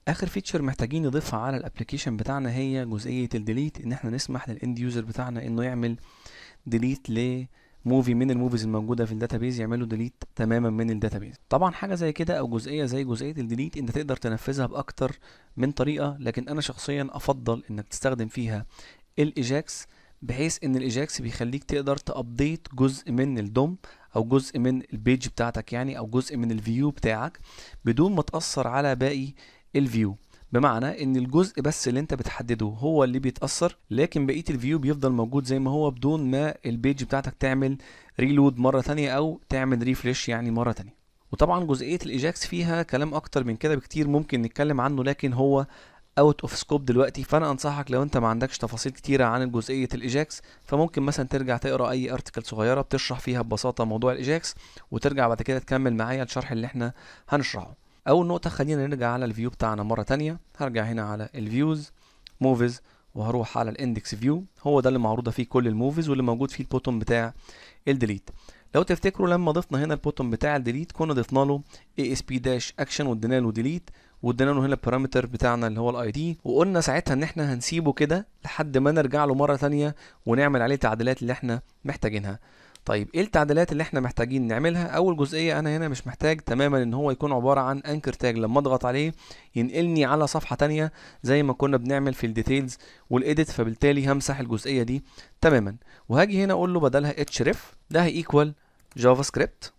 اخر فيتشر محتاجين نضيفها على الابلكيشن بتاعنا هي جزئيه الديليت ان احنا نسمح للاند يوزر بتاعنا انه يعمل ديليت لموفي من الموفيز الموجوده في الداتابيز يعمله ديليت تماما من الداتابيز طبعا حاجه زي كده او جزئيه زي جزئيه الديليت انت تقدر تنفذها باكتر من طريقه لكن انا شخصيا افضل انك تستخدم فيها الايجاكس بحيث ان الايجاكس بيخليك تقدر تابديت جزء من الدوم او جزء من البيج بتاعتك يعني او جزء من الفيو بتاعك بدون ما تاثر على باقي الفيو بمعنى ان الجزء بس اللي انت بتحدده هو اللي بيتاثر لكن بقيه الفيو بيفضل موجود زي ما هو بدون ما البيج بتاعتك تعمل ريلود مره تانية او تعمل ريفريش يعني مره تانية وطبعا جزئيه الايجاكس فيها كلام اكتر من كده بكتير ممكن نتكلم عنه لكن هو اوت اوف سكوب دلوقتي فانا انصحك لو انت ما عندكش تفاصيل كتيره عن جزئيه الايجاكس فممكن مثلا ترجع تقرا اي ارتكل صغيره بتشرح فيها ببساطه موضوع الايجاكس وترجع بعد كده تكمل معايا الشرح اللي احنا هنشرحه اول نقطه خلينا نرجع على الفيو بتاعنا مره تانية هرجع هنا على الفيوز موفيز وهروح على الاندكس فيو هو ده اللي معروضه فيه كل الموفيز واللي موجود فيه البوتون بتاع الديليت لو تفتكروا لما ضفنا هنا البوتون بتاع الديليت كنا ضفنا له اي اس بي داش اكشن وادينا له ديليت وادينا له هنا البارامتر بتاعنا اللي هو الاي دي وقلنا ساعتها ان احنا هنسيبه كده لحد ما نرجع له مره ثانيه ونعمل عليه التعديلات اللي احنا محتاجينها طيب ايه التعديلات اللي احنا محتاجين نعملها اول جزئيه انا هنا مش محتاج تماما ان هو يكون عباره عن انكر تاج لما اضغط عليه ينقلني على صفحه تانية زي ما كنا بنعمل في الديتيلز والايديت فبالتالي همسح الجزئيه دي تماما وهاجي هنا اقول له بدلها اتش ريف ده هيكوال جافا سكريبت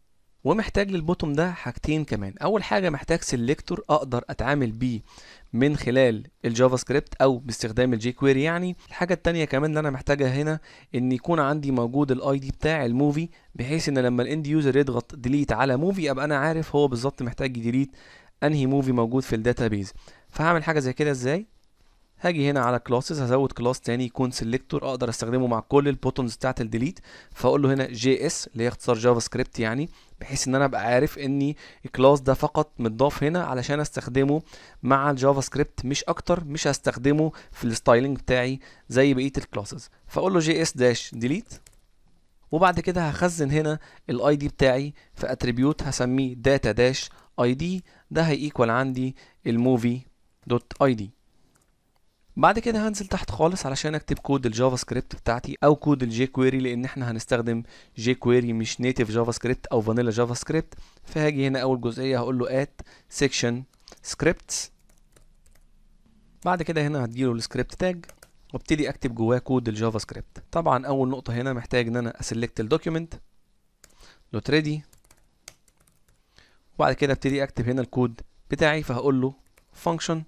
ومحتاج للبوتوم ده حاجتين كمان اول حاجه محتاج سيلكتور اقدر اتعامل بيه من خلال الجافا سكريبت او باستخدام الجي كويري يعني الحاجه التانية كمان اللي انا محتاجها هنا ان يكون عندي موجود الاي دي بتاع الموفي بحيث ان لما الاند يوزر يضغط ديليت على موفي ابقى انا عارف هو بالظبط محتاج يديليت انهي موفي موجود في الداتابيز فهعمل حاجه زي كده ازاي هاجي هنا على كلاسز هزود كلاس تاني يكون سيلكتور اقدر استخدمه مع كل البوتونز بتاعت الديليت فاقول له هنا جي اس اللي هي اختصار جافا سكريبت يعني بحيث ان انا ابقى عارف ان الكلاس ده فقط متضاف هنا علشان استخدمه مع الجافا سكريبت مش اكتر مش هستخدمه في الستايلنج بتاعي زي بقيه الكلاسز فاقول له جي اس داش ديليت وبعد كده هخزن هنا الاي دي بتاعي في اتريبيوت هسميه داتا داش اي دي ده هيكوال عندي الموفي دوت اي دي بعد كده هنزل تحت خالص علشان اكتب كود الجافا سكريبت بتاعتي او كود الجي كويري لان احنا هنستخدم جي كويري مش نيتيف جافا سكريبت او فانيلا جافا سكريبت فهاجي هنا اول جزئيه هقول له ات سيكشن سكريبتس بعد كده هنا هديله السكريبت تاج وابتدي اكتب جواه كود الجافا سكريبت طبعا اول نقطه هنا محتاج ان انا اسلكت الدوكيومنت دوت ريدي وبعد كده ابتدي اكتب هنا الكود بتاعي فهقول له function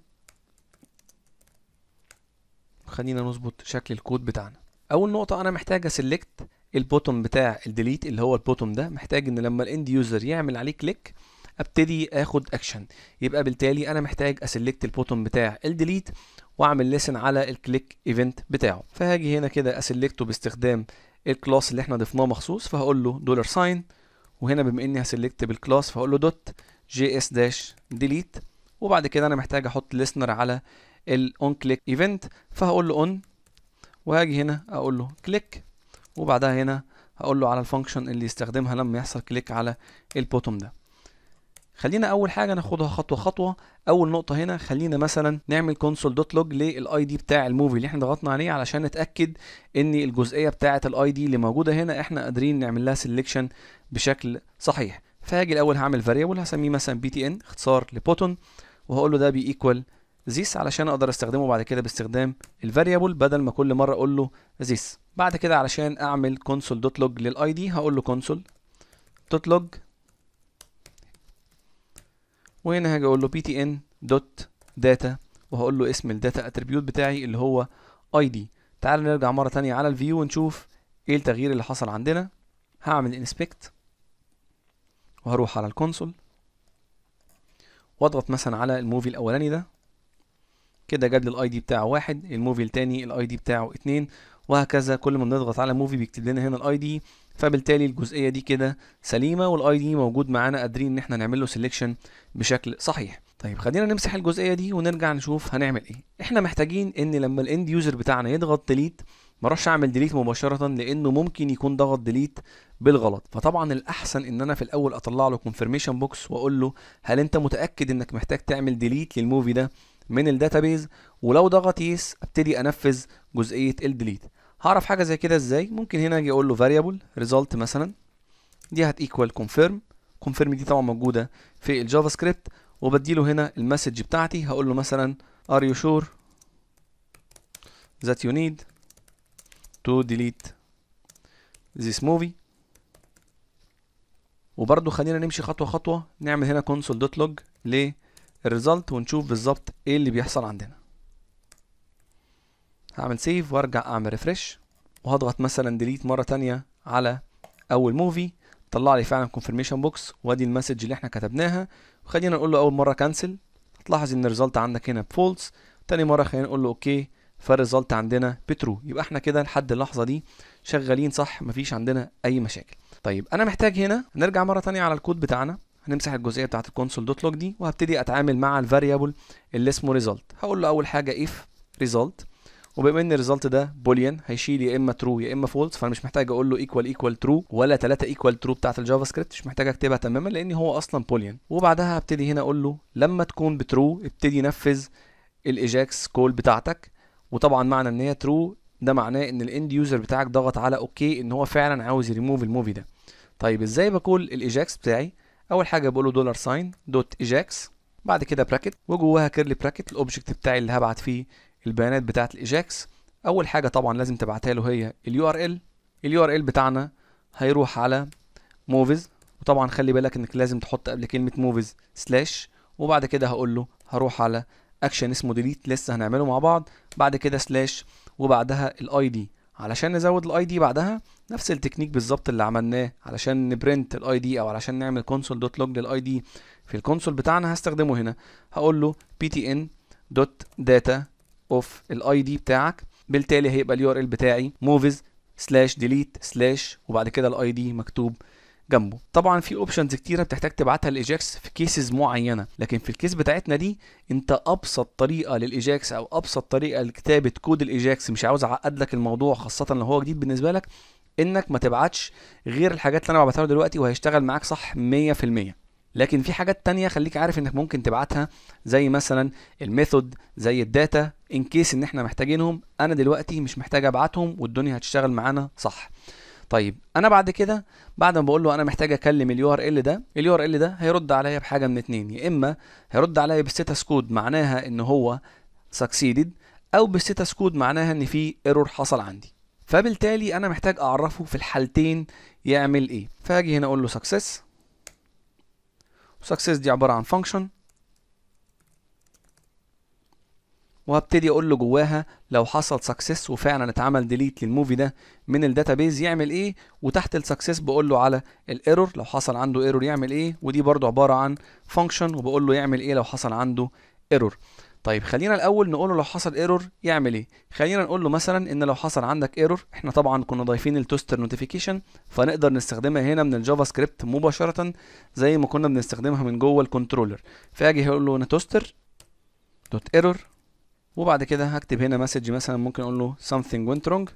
خلينا نظبط شكل الكود بتاعنا اول نقطه انا محتاج اسلكت البوتوم بتاع الديليت اللي هو البوتوم ده محتاج ان لما الاند يوزر يعمل عليه كليك ابتدي اخد اكشن يبقى بالتالي انا محتاج اسلكت البوتوم بتاع الديليت واعمل ليسن على الكليك ايفنت بتاعه فهاجي هنا كده اسلكته باستخدام الكلاس اللي احنا ضفناه مخصوص فهقول له دولار ساين وهنا بما اني هسلكت بالكلاس فهقول له دوت جي اس داش ديليت وبعد كده انا محتاج احط ليسنر على الاون كليك ايفنت فهقول له اون وهاجي هنا اقول له كليك وبعدها هنا هقول له على الفانكشن اللي يستخدمها لما يحصل كليك على البوتوم ده خلينا اول حاجه ناخدها خطوه خطوه اول نقطه هنا خلينا مثلا نعمل كونسول دوت لوج للاي دي بتاع الموفي اللي احنا ضغطنا عليه علشان نتاكد ان الجزئيه بتاعه الاي دي اللي موجوده هنا احنا قادرين نعمل لها سيلكشن بشكل صحيح فهاجي الاول هعمل فاريبل هسميه مثلا بي تي ان اختصار لبوتون وهقول له ده بي ايكوال this علشان اقدر استخدمه بعد كده باستخدام الفاريبل بدل ما كل مره اقول له this بعد كده علشان اعمل console دوت لوج للاي دي هقول له console دوت لوج وهنا هاجي اقول له btn دوت داتا وهقول له اسم الداتا اتريبيوت بتاعي اللي هو اي دي تعال نرجع مره تانية على الفيو ونشوف ايه التغيير اللي حصل عندنا هعمل انسبكت وهروح على الكونسول واضغط مثلا على الموفي الاولاني ده كده جاب لي الاي دي بتاعه واحد الموفي التاني الاي دي بتاعه اتنين وهكذا كل ما بنضغط على موفي بيكتب لنا هنا الاي دي فبالتالي الجزئيه دي كده سليمه والاي دي موجود معانا قادرين ان احنا نعمل له سيلكشن بشكل صحيح طيب خلينا نمسح الجزئيه دي ونرجع نشوف هنعمل ايه احنا محتاجين ان لما الاند يوزر بتاعنا يضغط ديليت ما اروحش اعمل ديليت مباشره لانه ممكن يكون ضغط ديليت بالغلط فطبعا الاحسن ان انا في الاول اطلع له كونفirmation بوكس واقول له هل انت متاكد انك محتاج تعمل ديليت للموفي ده من الداتابيز ولو ضغط يس ابتدي انفذ جزئيه الديليت هعرف حاجه زي كده ازاي ممكن هنا اجي اقول له variable result مثلا دي هت equal confirm confirm دي طبعا موجوده في الجافا سكريبت وبديله هنا المسج بتاعتي هقول له مثلا are you sure that you need to delete this movie وبرضو خلينا نمشي خطوة خطوة نعمل هنا console.log للريزلت ونشوف بالظبط ايه اللي بيحصل عندنا هعمل سيف وارجع اعمل ريفرش وهضغط مثلا ديليت مرة تانية على اول موفي طلع لي فعلا confirmation بوكس وادي المسج اللي احنا كتبناها وخلينا نقول له اول مرة كانسل هتلاحظ ان الريزلت عندك هنا بفولس تاني مرة خلينا نقول له اوكي فالريزلت عندنا بترو يبقى احنا كده لحد اللحظة دي شغالين صح مفيش عندنا اي مشاكل طيب انا محتاج هنا نرجع مرة تانية على الكود بتاعنا هنمسح الجزئية بتاعت الكونسول دوت لوج دي وهبتدي اتعامل مع الفاريبل اللي اسمه ريزلت هقول له اول حاجة if result وبما ان الريزلت ده بوليان هيشيل يا اما ترو يا اما فولس فانا مش محتاج اقول له ايكوال ايكوال ترو ولا 3 ايكوال ترو بتاعت الجافا سكريبت مش محتاج اكتبها تماما لان هو اصلا بوليان وبعدها هبتدي هنا اقول له لما تكون بترو ابتدي نفذ الايجاكس كول بتاعتك وطبعا معنى ان هي ترو ده معناه ان الاند يوزر بتاعك ضغط على اوكي ان هو فعلا عاوز يريموف الموفي ده طيب ازاي بكول الايجاكس بتاعي اول حاجه بقول له دولار ساين دوت ايجاكس بعد كده براكت وجواها كيرلي براكت الاوبجكت بتاعي اللي هبعت فيه البيانات بتاعه الايجاكس اول حاجه طبعا لازم تبعتها له هي اليو ار ال اليو ار ال بتاعنا هيروح على موفيز وطبعا خلي بالك انك لازم تحط قبل كلمه موفيز سلاش وبعد كده هقول له هروح على اكشن اسمه ديليت لسه هنعمله مع بعض بعد كده سلاش وبعدها الاي دي علشان نزود الاي دي بعدها نفس التكنيك بالظبط اللي عملناه علشان نبرنت الاي دي او علشان نعمل كونسول دوت لوج للاي دي في الكونسول بتاعنا هستخدمه هنا هقول له ptn دوت داتا اوف الاي دي بتاعك بالتالي هيبقى اليو ار ال بتاعي موفيز سلاش ديليت سلاش وبعد كده الاي دي مكتوب جنبه طبعا في اوبشنز كتيره بتحتاج تبعتها للايجاكس في كيسز معينه لكن في الكيس بتاعتنا دي انت ابسط طريقه للايجاكس او ابسط طريقه لكتابه كود الايجاكس مش عاوز اعقد لك الموضوع خاصه لو هو جديد بالنسبه لك انك ما تبعتش غير الحاجات اللي انا بعتها له دلوقتي وهيشتغل معاك صح 100% لكن في حاجات تانية خليك عارف انك ممكن تبعتها زي مثلا الميثود زي الداتا ان كيس ان احنا محتاجينهم انا دلوقتي مش محتاج ابعتهم والدنيا هتشتغل معانا صح طيب انا بعد كده بعد ما بقول له انا محتاج اكلم اليو ار ال ده اليو ار ال ده هيرد عليا بحاجه من اتنين يا اما هيرد عليا بالستاتس كود معناها ان هو سكسيدد او بالستاتس كود معناها ان في ايرور حصل عندي فبالتالي انا محتاج اعرفه في الحالتين يعمل ايه فاجي هنا اقول له سكسس وسكسس دي عباره عن فانكشن وهبتدي اقول له جواها لو حصل سكسس وفعلا اتعمل ديليت للموفي ده من الداتابيز يعمل ايه وتحت السكسس بقول له على الايرور لو حصل عنده ايرور يعمل ايه ودي برضو عباره عن فانكشن وبقول له يعمل ايه لو حصل عنده ايرور طيب خلينا الاول نقول له لو حصل ايرور يعمل ايه خلينا نقول له مثلا ان لو حصل عندك ايرور احنا طبعا كنا ضايفين التوستر نوتيفيكيشن فنقدر نستخدمها هنا من الجافا سكريبت مباشره زي ما كنا بنستخدمها من جوه الكنترولر فاجي هقول له انا توستر دوت ايرور وبعد كده هكتب هنا مسج مثلا ممكن اقول له something went wrong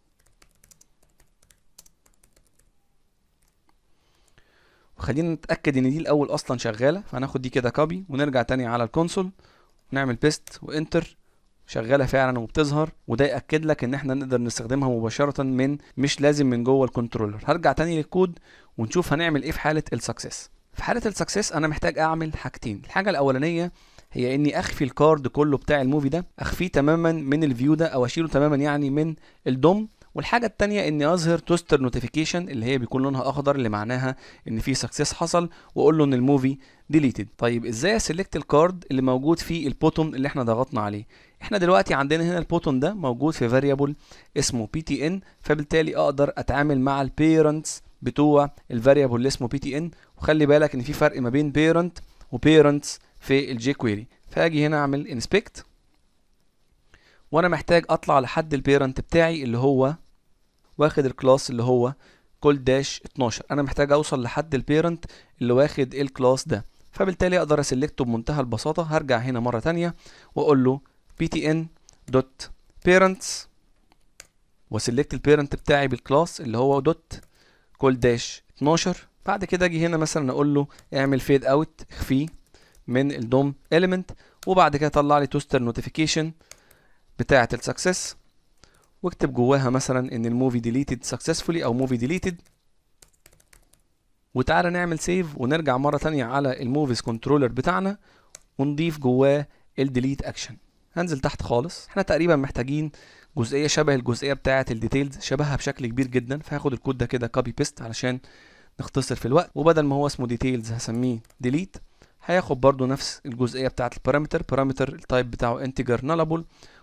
وخلينا نتاكد ان دي الاول اصلا شغاله فهناخد دي كده كوبي ونرجع تاني على الكونسول ونعمل بيست وانتر شغاله فعلا وبتظهر وده ياكد لك ان احنا نقدر نستخدمها مباشره من مش لازم من جوه الكنترولر هرجع تاني للكود ونشوف هنعمل ايه في حاله السكسس في حاله السكسس انا محتاج اعمل حاجتين الحاجه الاولانيه هي اني اخفي الكارد كله بتاع الموفي ده اخفيه تماما من الفيو ده او اشيله تماما يعني من الدوم والحاجة التانية اني اظهر توستر نوتيفيكيشن اللي هي بيكون لونها اخضر اللي معناها ان في سكسس حصل واقول له ان الموفي ديليتد طيب ازاي اسلكت الكارد اللي موجود في البوتون اللي احنا ضغطنا عليه احنا دلوقتي عندنا هنا البوتون ده موجود في فاريبل اسمه بي تي ان فبالتالي اقدر اتعامل مع البيرنتس بتوع الفاريبل اللي اسمه بي تي ان وخلي بالك ان في فرق ما بين بيرنت وبيرنتس في الجي كويري فاجي هنا اعمل انسبكت وانا محتاج اطلع لحد البيرنت بتاعي اللي هو واخد الكلاس اللي هو كول داش 12 انا محتاج اوصل لحد البيرنت اللي واخد الكلاس ده فبالتالي اقدر اسلكته بمنتهى البساطه هرجع هنا مره تانية واقول له btn دوت parents وسلكت البيرنت بتاعي بالكلاس اللي هو دوت كول داش 12 بعد كده اجي هنا مثلا اقول له اعمل فيد اوت اخفيه من الدوم element وبعد كده طلع لي توستر نوتيفيكيشن بتاعه السكسس واكتب جواها مثلا ان الموفي ديليتد سكسسفولي او موفي ديليتد وتعالى نعمل سيف ونرجع مره ثانيه على الموفيز كنترولر بتاعنا ونضيف جواه الديليت اكشن هنزل تحت خالص احنا تقريبا محتاجين جزئيه شبه الجزئيه بتاعه الديتيلز شبهها بشكل كبير جدا فهاخد الكود ده كده كوبي بيست علشان نختصر في الوقت وبدل ما هو اسمه ديتيلز هسميه ديليت هياخد برضو نفس الجزئيه بتاعه البارامتر بارامتر التايب بتاعه انتجر نالابل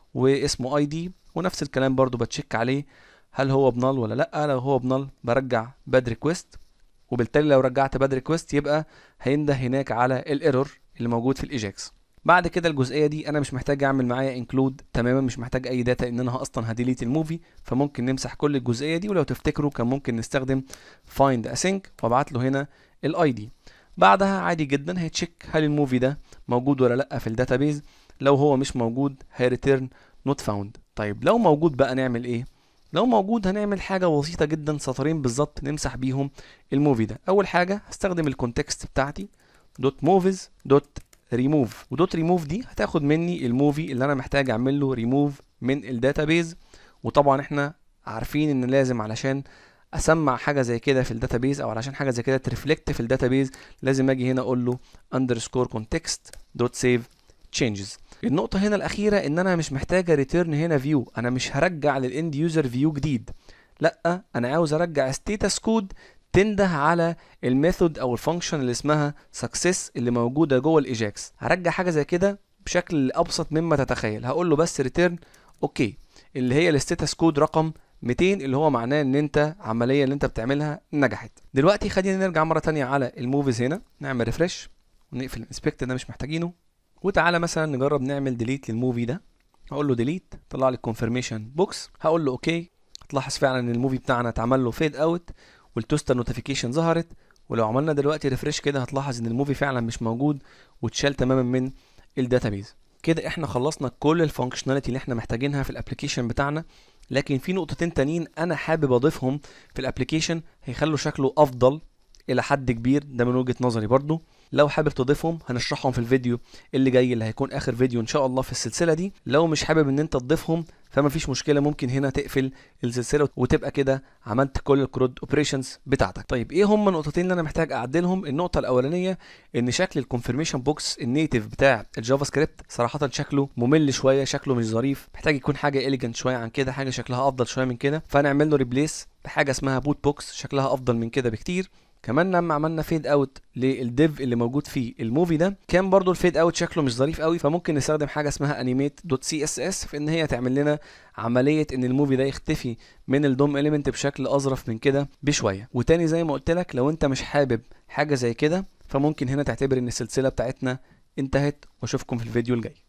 واسمه اي دي ونفس الكلام برضو بتشيك عليه هل هو بنال ولا لا لو هو بنال برجع باد ريكويست وبالتالي لو رجعت باد ريكويست يبقى هينده هناك على الايرور اللي موجود في الايجاكس بعد كده الجزئيه دي انا مش محتاج اعمل معايا انكلود تماما مش محتاج اي داتا ان انا اصلا هديليت الموفي فممكن نمسح كل الجزئيه دي ولو تفتكروا كان ممكن نستخدم find async وابعت له هنا الاي دي بعدها عادي جدا هيتشيك هل الموفي ده موجود ولا لا في الداتابيز لو هو مش موجود هيريتيرن نوت فاوند طيب لو موجود بقى نعمل ايه لو موجود هنعمل حاجه بسيطه جدا سطرين بالظبط نمسح بيهم الموفي ده اول حاجه هستخدم الكونتكست بتاعتي دوت موفيز دوت ريموف ودوت ريموف دي هتاخد مني الموفي اللي انا محتاج اعمل له ريموف من الداتابيز وطبعا احنا عارفين ان لازم علشان اسمع حاجه زي كده في الداتابيز او علشان حاجه زي كده ترفلكت في الداتابيز لازم اجي هنا اقول له underscore context dot save changes النقطه هنا الاخيره ان انا مش محتاجه ريتيرن هنا فيو انا مش هرجع للاند يوزر فيو جديد لا انا عاوز ارجع ستيتس كود تنده على الميثود او الفانكشن اللي اسمها سكسس اللي موجوده جوه الايجاكس هرجع حاجه زي كده بشكل ابسط مما تتخيل هقول له بس ريتيرن اوكي اللي هي الستاتس كود رقم 200 اللي هو معناه ان انت عمليه اللي انت بتعملها نجحت دلوقتي خلينا نرجع مره تانية على الموفيز هنا نعمل ريفرش ونقفل الانسبكت ده مش محتاجينه وتعالى مثلا نجرب نعمل ديليت للموفي ده هقول له ديليت طلع لي الكونفirmation بوكس هقول له اوكي هتلاحظ فعلا ان الموفي بتاعنا اتعمل له فيد اوت والتوستر نوتيفيكيشن ظهرت ولو عملنا دلوقتي ريفرش كده هتلاحظ ان الموفي فعلا مش موجود واتشال تماما من الداتابيز كده احنا خلصنا كل الفانكشناليتي اللي احنا محتاجينها في الابلكيشن بتاعنا لكن في نقطتين تانيين انا حابب اضيفهم في الابلكيشن هيخلوا شكله افضل الى حد كبير ده من وجهه نظري برضو لو حابب تضيفهم هنشرحهم في الفيديو اللي جاي اللي هيكون اخر فيديو ان شاء الله في السلسله دي لو مش حابب ان انت تضيفهم فما فيش مشكله ممكن هنا تقفل السلسله وتبقى كده عملت كل الكرود اوبريشنز بتاعتك طيب ايه هم النقطتين اللي انا محتاج اعدلهم النقطه الاولانيه ان شكل الكونفirmation بوكس النيتف بتاع الجافا سكريبت صراحه شكله ممل شويه شكله مش ظريف محتاج يكون حاجه اليجنت شويه عن كده حاجه شكلها افضل شويه من كده فنعمل له ريبليس بحاجه اسمها بوت بوكس شكلها افضل من كده بكتير كمان لما عملنا فيد اوت للديف اللي موجود في الموفي ده كان برضو الفيد اوت شكله مش ظريف قوي فممكن نستخدم حاجه اسمها انيميت دوت سي اس اس في ان هي تعمل لنا عمليه ان الموفي ده يختفي من الدوم اليمنت بشكل اظرف من كده بشويه وتاني زي ما قلت لك لو انت مش حابب حاجه زي كده فممكن هنا تعتبر ان السلسله بتاعتنا انتهت واشوفكم في الفيديو الجاي